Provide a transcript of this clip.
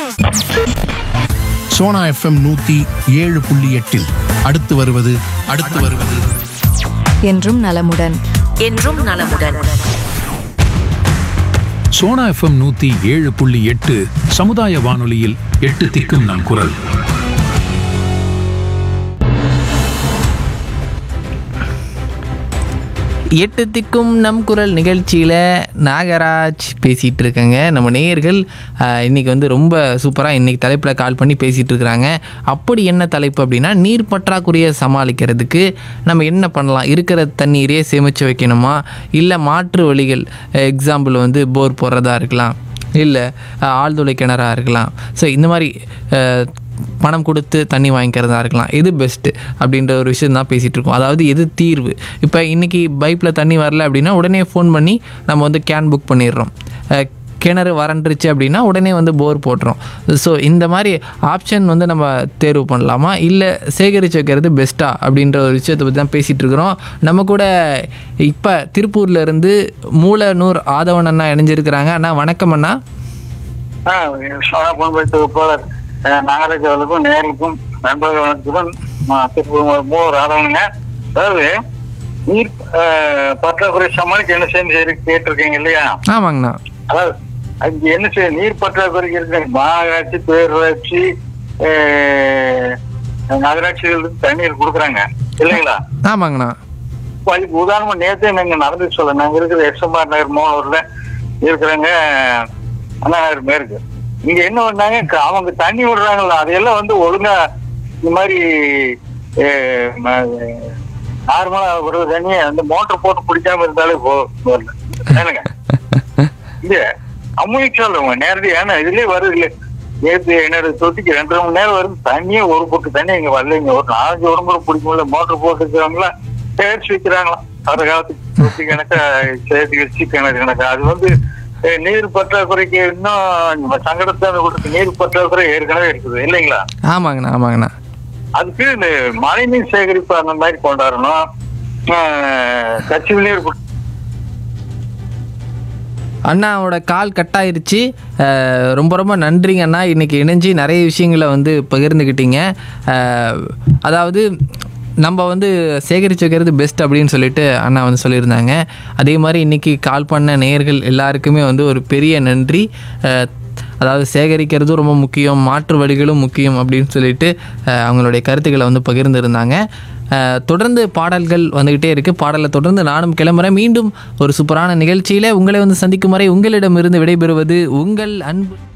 Sona FM நூத்தி ஏழு புள்ளி எட்டில் அடுத்து வருவது அடுத்து வருவது என்றும் நலமுடன் என்றும் நலமுடன் சோனா எஃப்எம் நூத்தி ஏழு புள்ளி எட்டு சமுதாய வானொலியில் எட்டு திக்கும் நம் குரல் எட்டு திக்கும் நம் குரல் நிகழ்ச்சியில் நாகராஜ் பேசிகிட்டு இருக்கேங்க நம்ம நேயர்கள் ஆஹ், இன்னைக்கு வந்து ரொம்ப சூப்பராக இன்னைக்கு தலைப்பில் கால் பண்ணி பேசிகிட்டு இருக்கிறாங்க அப்படி என்ன தலைப்பு அப்படின்னா நீர் பற்றாக்குறையை சமாளிக்கிறதுக்கு நம்ம என்ன பண்ணலாம் இருக்கிற தண்ணீரே சேமித்து வைக்கணுமா இல்லை மாற்று வழிகள் எக்ஸாம்பிள் வந்து போர் போடுறதா இருக்கலாம் இல்லை ஆழ்துளை கிணறா இருக்கலாம் ஸோ இந்த மாதிரி அஹ், பணம் கொடுத்து தண்ணி வாங்கிக்கிறதா இருக்கலாம் எது பெஸ்ட்டு அப்படின்ற ஒரு விஷயம் தான் பேசிகிட்டு இருக்கோம் அதாவது எது தீர்வு இப்போ இன்றைக்கி பைப்பில் தண்ணி வரல அப்படின்னா உடனே ஃபோன் பண்ணி நம்ம வந்து கேன் புக் பண்ணிடுறோம் அஹ், கிணறு வறண்டுருச்சு அப்படின்னா உடனே வந்து போர் போட்டுறோம் ஸோ இந்த மாதிரி ஆப்ஷன் வந்து நம்ம தேர்வு பண்ணலாமா இல்லை சேகரித்து வைக்கிறது பெஸ்ட்டா அப்படின்ற ஒரு விஷயத்தை பற்றி தான் பேசிகிட்டு இருக்கிறோம் நம்ம கூட இப்போ திருப்பூர்ல இருந்து மூலனூர் ஆதவன் அண்ணா இணைஞ்சிருக்கிறாங்க அண்ணா வணக்கம் அண்ணா ஆ, சோனா பொன்பை தொகுப்பாளர் அஹ், நாகராஜ் அவர்களுக்கும் நேர்களுக்கும் நண்பர்கள் வணக்கத்துடன் நான் திருப்பூர் மூ ராதவனுங்க அதாவது நீர் அஹ், பற்றாக்குறை சமாளிக்க என்ன செய்ய கேட்டிருக்கீங்க இல்லையா ஆமாங்கண்ணா அதாவது அங்க என்ன செய்ய நீர் பற்றாக்குறைக்கு இருக்கு மாநகராட்சி பேரூராட்சி அஹ், நகராட்சிகளுக்கு தண்ணீர் கொடுக்குறாங்க இல்லைங்களா ஆமாங்கண்ணா இப்போ அதுக்கு உதாரணமா நேத்தே நாங்க நடந்து சொல்ல நாங்க இருக்கிற எஸ்எம்ஆர் நகர் மோகனூர்ல இருக்கிறவங்க அண்ணா நகர் மேற்கு இங்க என்ன பண்ணாங்க க- அவங்க தண்ணி விடுறாங்கல்ல அதையெல்லாம் வந்து ஒழுங்கா இந்த மாதிரி நார்மலா விடுற தண்ணியை அந்த மோட்டர் போட்டு பிடிக்காம இருந்தாலே போதும் ஏனுங்க இல்ல அம்முக்கு சொல்லுங்க நேரடி ஏன்னா இதுலயே வருது இல்ல நேற்று என்னோட தொட்டிக்கு ரெண்டரை மணி நேரம் வரும் தண்ணியே ஒரு பொட்டு தண்ணி இங்க வரலைங்க ஒரு நாலஞ்சு உடம்பு பிடிக்க முடியல மோட்டர் போட்டு இருக்கிறவங்களா சேர்த்து வைக்கிறாங்களாம் அந்த காலத்துக்கு தொட்டி கணக்கா சேர்த்து வச்சு கிணறு கணக்கா அது வந்து அஹ், நீர் பற்றாக்குறைக்கு இன்னும் சங்கடத்தை கொடுத்து நீர் பற்றாக்குறை ஏற்கனவே இருக்குது இல்லைங்களா ஆமாங்கண்ணா ஆமாங்கண்ணா அதுக்கு இந்த மழைநீர் சேகரிப்பு அந்த மாதிரி கொண்டாடணும் அஹ், கட்சி நீர் கு- அண்ணாவோட கால் கட் ஆயிருச்சு அஹ், ரொம்ப ரொம்ப நன்றிங்க அண்ணா இன்னைக்கு இணைஞ்சு நிறைய விஷயங்களை வந்து பகிர்ந்துக்கிட்டீங்க அஹ், அதாவது நம்ம வந்து சேகரித்து வைக்கிறது பெஸ்ட் அப்படின்னு சொல்லிட்டு அண்ணா வந்து சொல்லியிருந்தாங்க அதே மாதிரி இன்றைக்கி கால் பண்ண நேயர்கள் எல்லாருக்குமே வந்து ஒரு பெரிய நன்றி அஹ், அதாவது சேகரிக்கிறதும் ரொம்ப முக்கியம் மாற்று வழிகளும் முக்கியம் அப்படின்னு சொல்லிட்டு அஹ், அவங்களுடைய கருத்துக்களை வந்து பகிர்ந்திருந்தாங்க அஹ், தொடர்ந்து பாடல்கள் வந்துக்கிட்டே இருக்குது பாடலை தொடர்ந்து நானும் கிளம்புறேன் மீண்டும் ஒரு சூப்பரான நிகழ்ச்சியில் உங்களை வந்து சந்திக்கும் வரை உங்களிடமிருந்து விடைபெறுவது உங்கள் அன்பு